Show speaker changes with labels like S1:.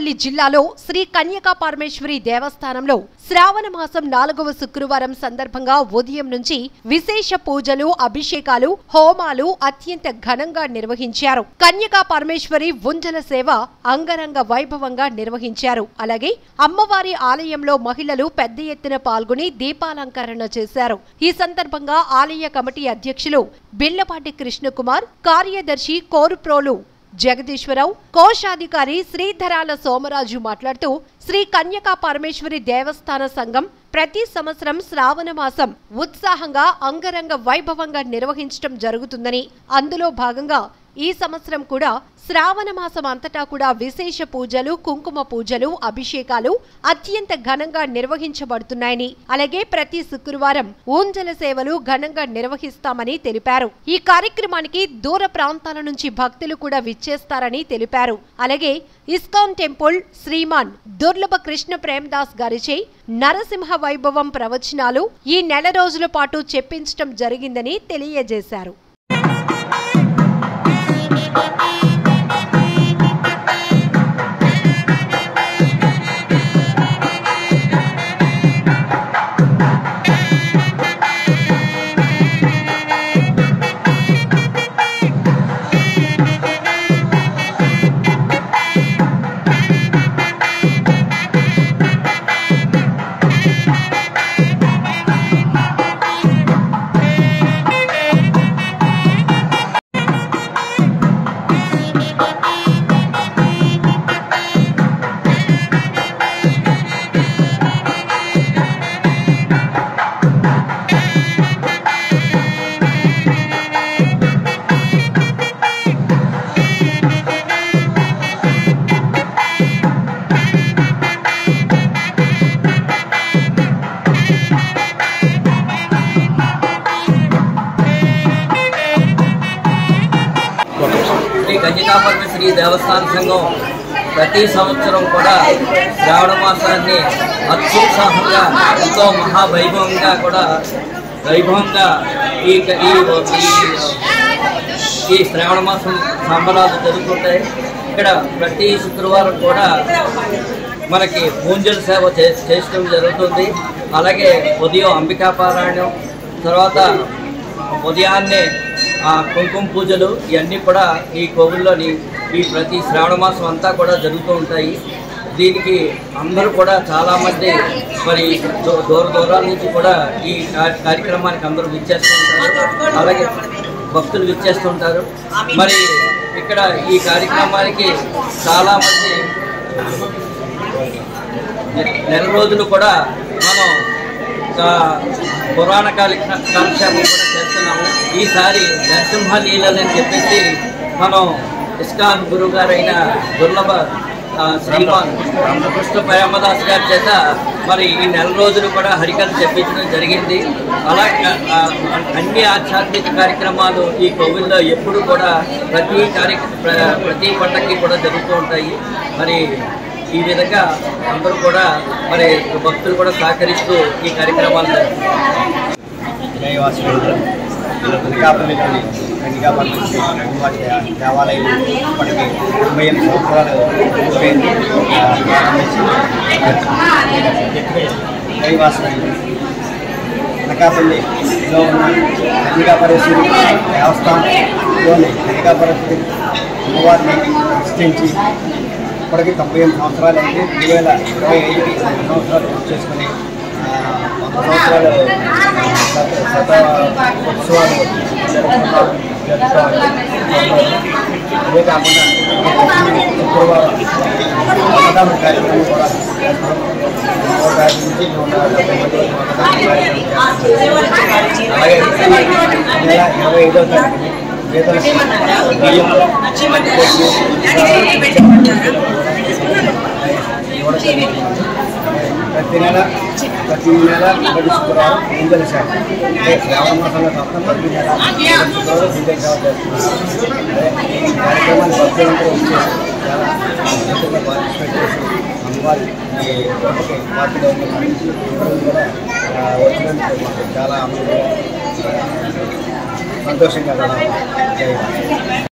S1: అనకాపల్లి జిల్లాలో శ్రీ కన్యకా పరమేశ్వరి దేవస్థానంలో శ్రావణ మాసం నాలుగవ శుక్రవారం సందర్భంగా ఉదయం నుంచి విశేష పూజలు అభిషేకాలు హోమాలు అత్యంత ఘనంగా నిర్వహించారు కన్యకా పరమేశ్వరి ఉంజల సేవ అంగరంగ వైభవంగా నిర్వహించారు అలాగే అమ్మవారి ఆలయంలో మహిళలు పెద్ద ఎత్తున పాల్గొని దీపాలంకరణ చేశారు ఈ సందర్భంగా ఆలయ కమిటీ అధ్యక్షులు బిల్లపాటి కృష్ణకుమార్ కార్యదర్శి కోరుప్రోలు జగదీశ్వరరావు కోశాధికారి శ్రీధరాల సోమరాజు మాట్లాడుతూ శ్రీ కన్యకా పరమేశ్వరి దేవస్థాన సంఘం ప్రతి సంవత్సరం శ్రావణ మాసం ఉత్సాహంగా అంగరంగ వైభవంగా నిర్వహించడం జరుగుతుందని అందులో భాగంగా ఈ సంవత్సరం కూడా శ్రావణ మాసం అంతటా కూడా విశేష పూజలు కుంకుమ పూజలు అభిషేకాలు అత్యంత ఘనంగా నిర్వహించబడుతున్నాయని అలాగే ప్రతి శుక్రవారం ఊంజల సేవలు ఘనంగా నిర్వహిస్తామని తెలిపారు ఈ కార్యక్రమానికి దూర ప్రాంతాల నుంచి భక్తులు కూడా విచ్చేస్తారని తెలిపారు అలాగే ఇస్కాన్ టెంపుల్ శ్రీమాన్ దుర్లభ కృష్ణ ప్రేమదాస్ గారిచే నరసింహ వైభవం ప్రవచనాలు ఈ నెల రోజుల పాటు చెప్పించడం జరిగిందని తెలియజేశారు
S2: శ్రీ కన్యకాపరమేశ్వరి దేవస్థాన సంఘం ప్రతి సంవత్సరం కూడా శ్రావణ మాసాన్ని అత్యుత్సాహంగా ఎంతో మహావైభవంగా కూడా వైభవంగా ఈ ఈ ఈ శ్రావణ మాసం సంబరాలు జరుగుతుంటాయి ఇక్కడ ప్రతి శుక్రవారం కూడా మనకి పూంజల సేవ చే చేయడం జరుగుతుంది అలాగే ఉదయం అంబికా పారాయణం తర్వాత ఉదయాన్నే ఆ, కుంకుమ పూజలు ఇవన్నీ కూడా ఈ కోవిల్లోని ఈ ప్రతి శ్రావణ మాసం అంతా కూడా జరుగుతూ ఉంటాయి దీనికి అందరూ కూడా చాలామంది మరి దూ- దూర దూరాల నుంచి కూడా ఈ కా- కార్యక్రమానికి అందరూ విచ్చేస్తూ ఉంటారు అలాగే భక్తులు విచ్చేస్తుంటారు మరి ఇక్కడ ఈ కార్యక్రమానికి చాలామంది నెల రోజులు కూడా మనం ఆ, పురాణ కాలి కాలక్షేపం కూడా చేస్తున్నాము ఈసారి నరసింహ లీలలు అని చెప్పేసి మనం ఇస్కాన్ గురువు గారైన దుర్లభ ఆ, శ్రీమాన్ రామకృష్ణ ప్రేమదాస్ గారి చేత మరి ఈ నెల రోజులు కూడా హరికథ చెప్పించడం జరిగింది అలాగే ఆ, అన్ని ఆధ్యాత్మిక కార్యక్రమాలు ఈ కోవిల్లో ఎప్పుడు కూడా ప్రతి కార్య ప్ర- ప్రతి పండగకి కూడా జరుగుతూ ఉంటాయి మరి ఈ విధంగా అందరూ కూడా మరి భక్తులు కూడా సహకరిస్తూ ఈ కార్యక్రమాలు జరుపుకుంటారు
S3: న్యాయవాసులు కనికాపల్లిలోని కనికాపల్లి అమ్మవారి దే- దేవాలయం ఇప్పటికి తొంభై ఎనిమిది సంవత్సరాలు పూర్తయింది. ఆ, ప్రారంభించి న్యాయవాసులు అనకాపల్లిలో ఉన్న కనికాపరేశ్వరి దేవస్థానంలోని కనికాపరేశ్వరి అమ్మవారిని ప్రతిష్ఠించి ఇప్పటికి తొంభై ఎనిమిది సంవత్సరాలు అయింది రెండు వేల ఇరవై ఐదుకి ఐదు సంవత్సరాలు పూర్తి చేసుకుని ఆ, వంద సంవత్సరాలు శత శత ఉత్సవాలు జరుపుకుంటాం జరుపుకోవాలి అదే కాకుండా ప్రతి శుక్రవారం అన్నదాన కార్యక్రమం కూడా చేస్తాం నూట యాభై నుంచి నూట డెబ్బై మంది వరకు అన్నదాన కార్యక్రమం చేస్తాం. అలాగే ఈ నెల ఇరవై ఐదో తారీఖుని వేతలకి బియ్యం ఇవ్వడం జరుగుతుంది. ప్రతి నెల ప్రతి నెల మొదటి శుక్రవారం పూజల సేవ అంటే శ్రావణ మాసంలో కాకుండా ప్రతి నెల మొదటి శుక్రవారం పూజల సేవ చేస్తున్నారు అదే ఈ కార్యక్రమాన్ని భక్తులందరూ వచ్చేసి చాలా అద్భుతంగా పార్టిసిపేట్ చేసి అమ్మవారి ఈ కోటకి పార్టీలో ఉన్న అందరూ కూడా ఆ, వచ్చినందుకు మాకు చాలా ఆనందంగా ఆ, సంతోషంగా కూడా